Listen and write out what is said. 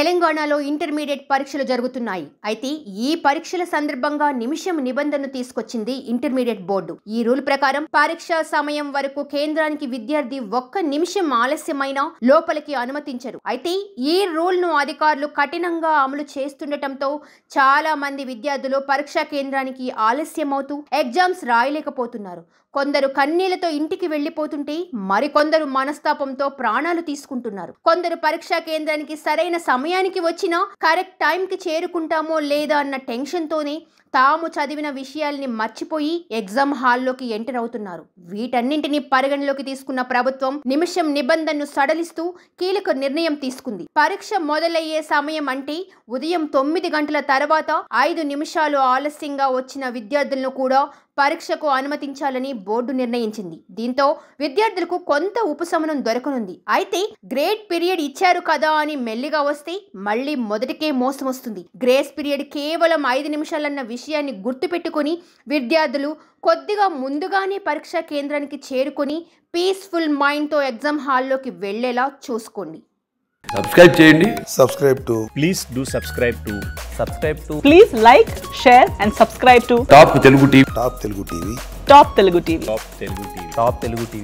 తెలంగాణలో ఇంటర్మీడియట్ పరీక్షలు జరుగుతున్నాయి అయితే ఈ పరీక్షల సందర్భంగా నిమిషం నిబంధనను తీసుకొచ్చింది ఇంటర్మీడియట్ బోర్డు ఈ రూల్ ప్రకారం పరీక్ష సమయం వరకు కేంద్రానికి విద్యార్థి ఒక్క నిమిషం ఆలస్యమైన లోపలికి అనుమతించరు అయితే ఈ రూల్ ను అధికారులు కఠినంగా అమలు చేస్తుండటంతో చాలా మంది విద్యార్థులు పరీక్షా కేంద్రానికి ఆలస్యమవుతూ ఎగ్జామ్స్ రాయలేకపోతున్నారు కొందరు కన్నీళ్లతో ఇంటికి వెళ్లిపోతుంటే మరికొందరు మనస్తాపంతో ప్రాణాలు తీసుకుంటున్నారు కొందరు పరీక్షా కేంద్రానికి సరైన సమయానికి వచ్చినా కరెక్ట్ టైంకి చేరుకుంటామో లేదా అన్న టెన్షన్తోనే తాము చదివిన విషయాల్ని మర్చిపోయి ఎగ్జామ్ హాల్లోకి ఎంటర్ అవుతున్నారు వీటన్నింటినీ పరిగణలోకి తీసుకున్న ప్రభుత్వం నిమిషం నిబంధనను సడలిస్తూ కీలక నిర్ణయం తీసుకుంది పరీక్ష మొదలయ్యే సమయం అంటే ఉదయం తొమ్మిది గంటల తర్వాత ఐదు నిమిషాలు ఆలస్యంగా వచ్చిన విద్యార్థులను కూడా పరీక్షకు అనుమతించాలని బోర్డు నిర్ణయించింది దీంతో విద్యార్థులకు కొంత ఉపశమనం దొరకనుంది అయితే గ్రేడ్ పీరియడ్ ఇచ్చారు కదా అని మెల్లిగా వస్తే మళ్ళీ మొదటికే మోసం వస్తుంది గ్రేస్ పీరియడ్ కేవలం ఐదు నిమిషాలన్న విషయాన్ని గుర్తుపెట్టుకుని విద్యార్థులు కొద్దిగా ముందుగానే పరీక్షా కేంద్రానికి చేరుకొని పీస్ఫుల్ మైండ్తో ఎగ్జామ్ హాల్లోకి వెళ్లేలా చూసుకోండి సబ్స్క్రైబ్ చేయండి subscribe to please do subscribe to subscribe to Please like, share, and subscribe to Top Telugu TV Top Telugu TV. Top Telugu TV. top telugu tv top telugu tv